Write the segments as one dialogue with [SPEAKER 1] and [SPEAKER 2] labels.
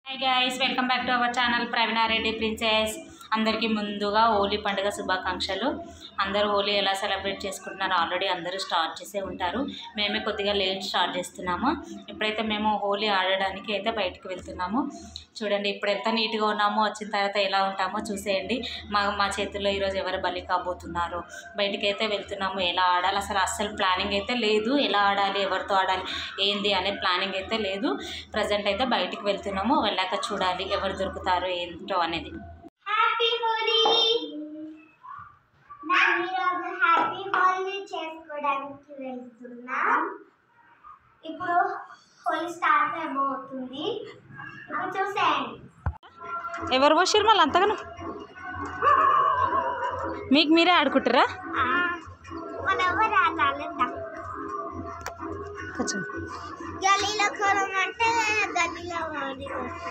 [SPEAKER 1] Hi guys welcome back to our channel ప్రవీణారెడ్డి princess అందరికీ ముందుగా హోలీ పండుగ శుభాకాంక్షలు అందరూ హోలీ ఎలా సెలబ్రేట్ చేసుకుంటున్నారో ఆల్రెడీ అందరూ స్టార్ట్ చేసే ఉంటారు మేమే కొద్దిగా లేట్ స్టార్ట్ చేస్తున్నాము ఇప్పుడైతే మేము హోలీ ఆడడానికి అయితే బయటకు వెళ్తున్నాము చూడండి ఇప్పుడు ఎంత నీట్గా ఉన్నామో వచ్చిన తర్వాత ఎలా ఉంటామో చూసేయండి మా మా చేతుల్లో ఈరోజు ఎవరు బలి కాబోతున్నారు బయటికి అయితే వెళ్తున్నాము ఎలా ఆడాలి అసలు అస్సలు ప్లానింగ్ అయితే లేదు ఎలా ఆడాలి ఎవరితో ఆడాలి ఏంది అనే ప్లానింగ్ అయితే లేదు ప్రజెంట్ అయితే బయటికి వెళ్తున్నాము వెళ్ళాక చూడాలి ఎవరు దొరుకుతారో ఏంటో అనేది
[SPEAKER 2] హ్యాపీ హోలీ మేము ఈరోజు హ్యాపీ హోలీ చేసుకోవడానికి వెళ్తున్నాం ఇప్పుడు హోలీ స్టార్ట్ అయిపోతుంది ఇప్పుడు చూసేయండి
[SPEAKER 1] ఎవరు పోసిరు మళ్ళీ అంతగాను మీకు మీరే ఆడుకుంటారా
[SPEAKER 2] మన ఎవరు ఆడాలంట
[SPEAKER 1] కొంచెం
[SPEAKER 2] గలీలో కొలం అంటే గలీలో ఓడి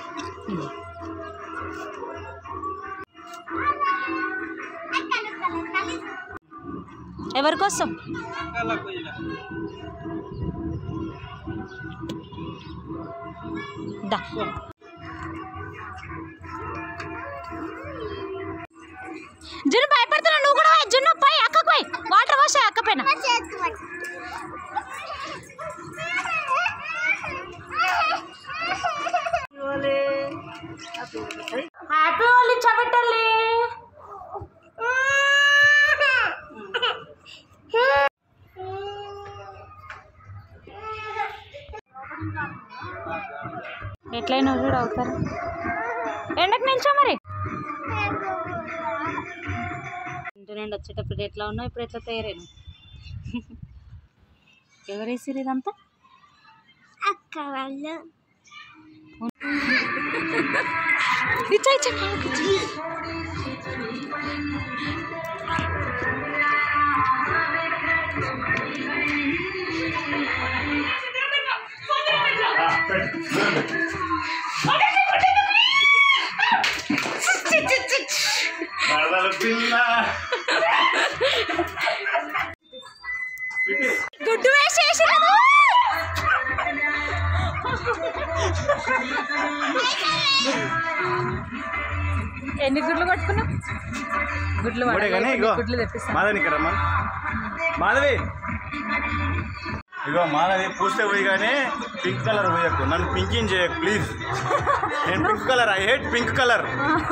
[SPEAKER 1] ఎవరి కోసం దా జున్ను భయపడుతున్నావు నువ్వు కూడా పోయి. జున్ను పోయి అక్కకు పోయి వాటర్ పోసా అక్క పైన హ్యాపీ హోలీ చవిటల్లి ఎట్లయినా చూడు అవుతారు ఎండకు నిల్చో మరి ఇంటి నుండి వచ్చేటప్పుడు ఎట్లా ఉన్నావు ఇప్పుడు ఎట్లా తయారైన ఎవరు వేసిరు ఇదంతా
[SPEAKER 2] అక్క వాళ్ళు
[SPEAKER 1] ఇచ్చా ఇచ్చా
[SPEAKER 3] వరదల పిల్ల
[SPEAKER 1] గుడ్డు వేసేసి ఎన్ని గుడ్లు పట్టుకున్నావు గుడ్లు
[SPEAKER 3] మూడే
[SPEAKER 1] పడలేదు,
[SPEAKER 3] కానీ ఇగో
[SPEAKER 1] గుడ్లు తెప్పిస్తాను
[SPEAKER 3] మాధవి ఇక్కడ రమ్మా మాధవి ఇగో మాధవి పూస్తే పోయి కానీ పింక్ కలర్ పోయకు నన్ను పింకింగ్ చేయకు ప్లీజ్ నేను pink colour I hate pink colour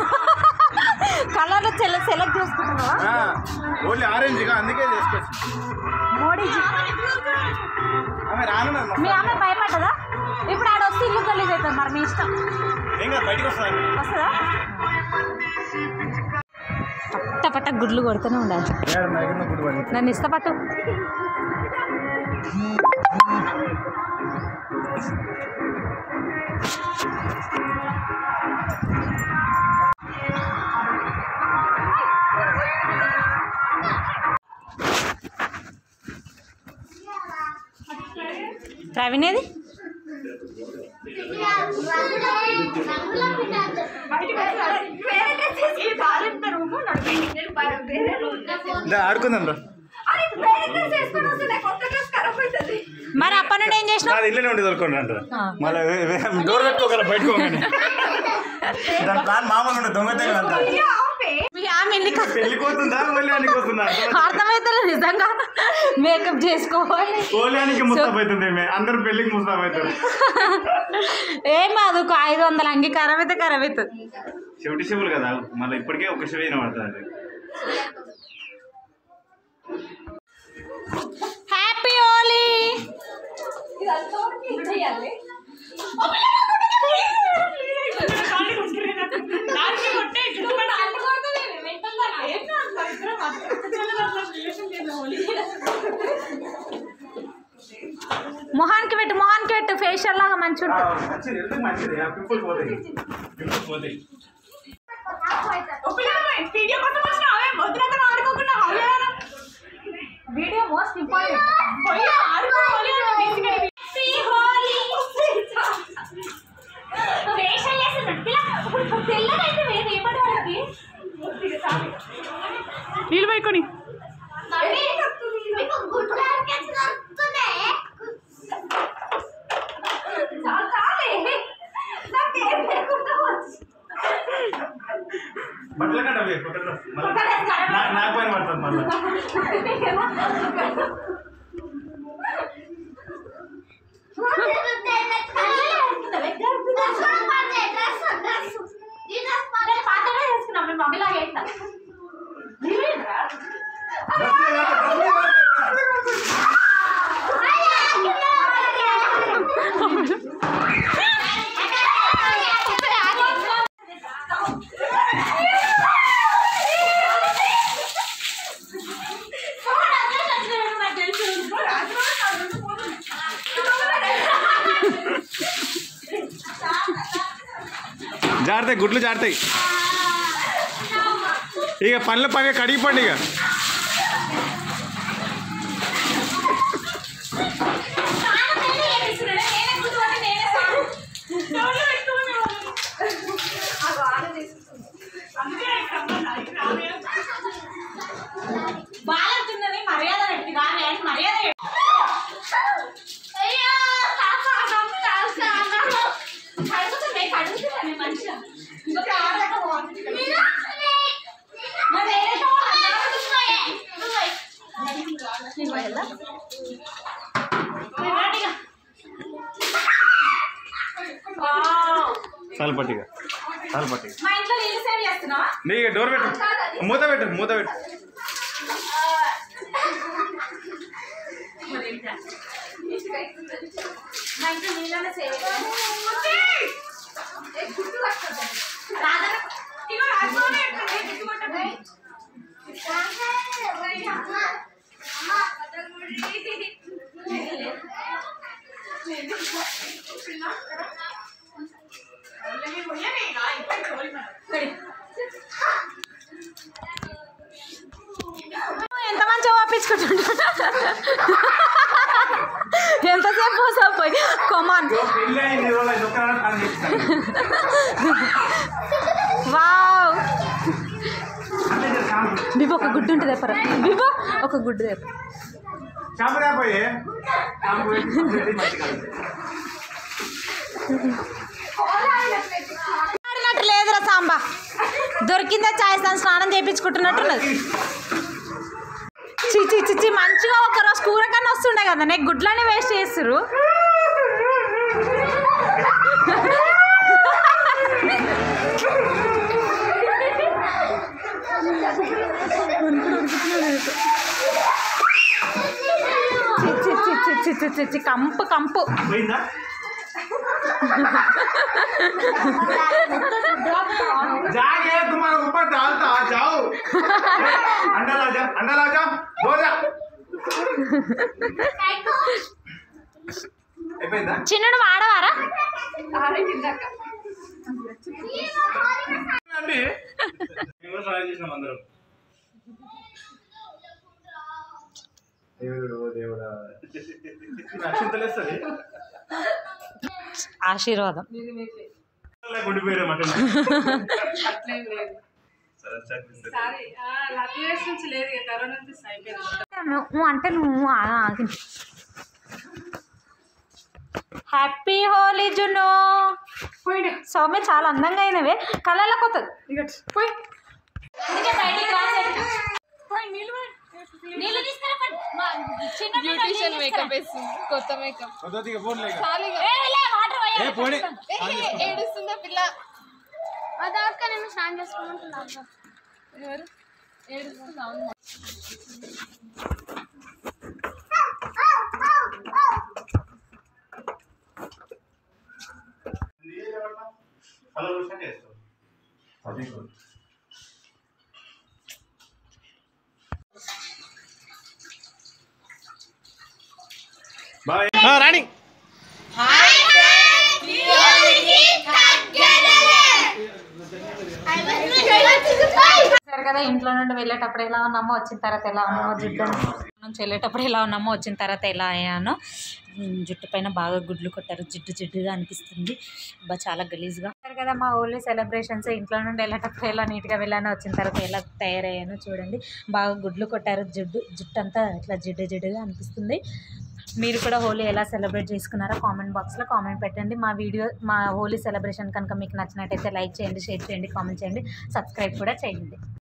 [SPEAKER 1] colour select చేసుకుంటున్నావా
[SPEAKER 3] only ఆరెంజ్గా అందుకే చేసుకొచ్చి
[SPEAKER 1] మోడీజీ
[SPEAKER 3] ఆమె రాను
[SPEAKER 1] మీ ఆమె భయపడ్డదా ఇప్పుడు ఆడ వస్తే ఇల్లు గలీజ్ అవుతుంది మరి మీ ఇష్టం
[SPEAKER 3] ఏం కాదు బయటకు వస్తాను
[SPEAKER 1] వస్తుందా పట్ట పట్ట గుడ్లు కొడుతూనే ఉండాలి నన్ను ఇష్టపట్టు ప్రవీణ్ ఏది
[SPEAKER 3] ఆడుకుందాం రా
[SPEAKER 1] మరి అప్పటి నుండి ఏం చేసినావు
[SPEAKER 3] నాది ఇల్లునే ఉండి దొరుకుతుంది అంట
[SPEAKER 1] ఆ.
[SPEAKER 3] మళ్ళీ డోర్ పెట్టుకోగల బయటకు పోగానే. దాని ప్లాన్ మామూలు ఉండదు దొంగతనం అంతా
[SPEAKER 1] మీ ఆమె ఎన్ని క-
[SPEAKER 3] పెళ్ళిపోతుందా ఓల్యానికి వస్తుందా
[SPEAKER 1] అర్థమవుతుంది నిజంగా మేకప్ చేసుకోవాలి
[SPEAKER 3] ఓల్యానికి ముస్తాబ్ అవుతుంది ఈమె. అందరూ పెళ్ళికి ముస్తాబ్ అవుతారు
[SPEAKER 1] ఏం కాదు ఒక ఐదు వందల అంగి ఖరాబ్ అయితే ఖరాబ్ అవుతుంది
[SPEAKER 3] చెవిటి చెవులు కదా మళ్ళీ ఇప్పటికే ఒక చెవి వినబడుతుంది అది
[SPEAKER 1] హ్యాపీ హోలీ మొహానికి పెట్టు మొహానికి పెట్టు ఫేషియల్ లాగా మంచి ఉంటుంది
[SPEAKER 3] మంచిది ఎందుకు మంచిది పింపుల్స్ పోతాయి పింపుల్స్ పోతాయి
[SPEAKER 1] వీడియో మోస్ట్ ఇంపార్టెంట్ నీళ్ళు పైకొని
[SPEAKER 2] మీకు గుడ్లు ఆర్కెట్స్ దొరుకుతున్నాయి
[SPEAKER 4] చాలే నాకేం లేకుండా
[SPEAKER 3] బట్టల కంటే అవి ఫోటోగ్రాఫ్ నాకు పైన పడుతుంది మళ్ళీ
[SPEAKER 1] పాతగా చేసుకున్నాం మేము మమ్మీలాగా వేస్తా
[SPEAKER 3] జారుతాయి గుడ్లు జారుతాయి ఇక పనుల పని కడిగిపోండి ఇక
[SPEAKER 1] బాగుంటుందని మర్యాద పెట్టి రాని అని మర్యాద పెట్టి కడుగుతుంది కడుగుతుంది మంచిగా ఇంకొక ఆడదాకా బాగుంటుంది మరి ఏదో నీకు వెళ్ళా? మీరు రండి ఇక. వావ్.
[SPEAKER 3] చాలు పట్టిగా చాలు పట్టిగా
[SPEAKER 1] మా ఇంట్లో నీళ్ళు సేవ్ చేస్తున్నావా
[SPEAKER 3] నీ డోర్ పెట్టు మూత పెట్టు మూత పెట్టు
[SPEAKER 1] మరి ఏంటా? మా ఇంట్లో నీళ్ళనే సేవ్ రాధన ఇగో రాజునే గుర్తు కొట్టండి ఎంత మంచిగా పంపించుకుంటుంటా ఎంతసేపు పోసావు పోయి కొమాన్
[SPEAKER 3] పెళ్ళి అయింది రోజులు ఇది ఒక్క నాడు పని చేస్తాను.
[SPEAKER 1] వావ్
[SPEAKER 3] అంతే కదా, షాంపూ.
[SPEAKER 1] బిబు ఒక గుడ్డు ఉంటుంది ఎప్పరా బిబు ఒక గుడ్డు తెప్ప
[SPEAKER 3] షాంపూ రాపోయి షాంపూ పెట్టి పెట్టి మంచిగా ఉంది.
[SPEAKER 1] ఆడినట్టు లేదురా సాంబా దొరికిందే చాయ్ సాన్ స్నానం చేయించుకుంటున్నట్టున్నది చి చి చి చి మంచిగా ఒక రోజు కూర కన్నా వస్తుండే కదా నేను గుడ్లని వేస్ట్ చేస్తురు చి చి చి చి చి చి చి చి కంపు కంపు
[SPEAKER 3] పోయిందా जागे तुम्हारे ऊपर डालता जाओ अंडा ला जा अंडा ला जा दो जा అయిపోయిందా
[SPEAKER 1] చిన్నుడు వాడవారా
[SPEAKER 3] అండి మేము కూడా ట్రై చేసినాం అందరం దేవుడు దేవుడా నచ్చింతలేస్తుంది
[SPEAKER 1] ఆశీర్వాదం
[SPEAKER 3] గుండిపోయారు మటన్
[SPEAKER 4] అట్లేం లేదు సారీ లక్కీ డేస్ నుంచి లేదు ఇక కరోనా నుంచి అయిపోయింది
[SPEAKER 1] నువ్వు అంటే నువ్వు ఆగి హ్యాపీ హోలీ జున్ను
[SPEAKER 4] పోయిడే
[SPEAKER 1] సౌమ్య చాలా అందంగా అయినవే కళ్ళలో కొత్తది
[SPEAKER 4] ఇక పోయి
[SPEAKER 5] బ్యూటిషియన్ మేకప్ వేస్తుంది కొత్త మేకప్
[SPEAKER 3] కొద్దిగా ఫోన్ లేక
[SPEAKER 5] ఖాళీగా
[SPEAKER 3] ఏ పోనీ
[SPEAKER 5] ఏడుస్తుందా పిల్ల
[SPEAKER 2] అదాక నేను స్నానం చేసుకుంటున్నాను
[SPEAKER 5] ఎవరు ఏడుస్తుందా అవును.
[SPEAKER 3] హలో రోషన్ చేస్తాం బాయ్ రాణి
[SPEAKER 1] సరే కదా ఇంట్లో నుండి వెళ్ళేటప్పుడు ఎలా ఉన్నామో వచ్చిన తర్వాత ఎలా ఉన్నామో జుట్టు నుంచి వెళ్ళేటప్పుడు ఎలా ఉన్నామో వచ్చిన తర్వాత ఎలా అయ్యానో ఉమ్, జుట్టు పైన బాగా గుడ్లు కొట్టారు జిడ్డు జిడ్డుగా అనిపిస్తుంది బా చాలా గలీజ్గా సరే కదా మా ఓన్లీ సెలబ్రేషన్స్ ఇంట్లో నుండి వెళ్ళేటప్పుడు ఎలా నీట్గా వెళ్ళానో వచ్చిన తర్వాత ఎలా తయారయ్యానో చూడండి బాగా గుడ్లు కొట్టారు జుట్టు జుట్టు అంతా ఇట్లా జిడ్డు జిడ్డుగా అనిపిస్తుంది మీరు కూడా హోలీ ఎలా సెలబ్రేట్ చేసుకున్నారో కామెంట్ బాక్స్లో కామెంట్ పెట్టండి మా వీడియో మా హోలీ సెలబ్రేషన్ కనుక మీకు నచ్చినట్టయితే లైక్ చేయండి షేర్ చేయండి కామెంట్ చేయండి సబ్స్క్రైబ్ కూడా చేయండి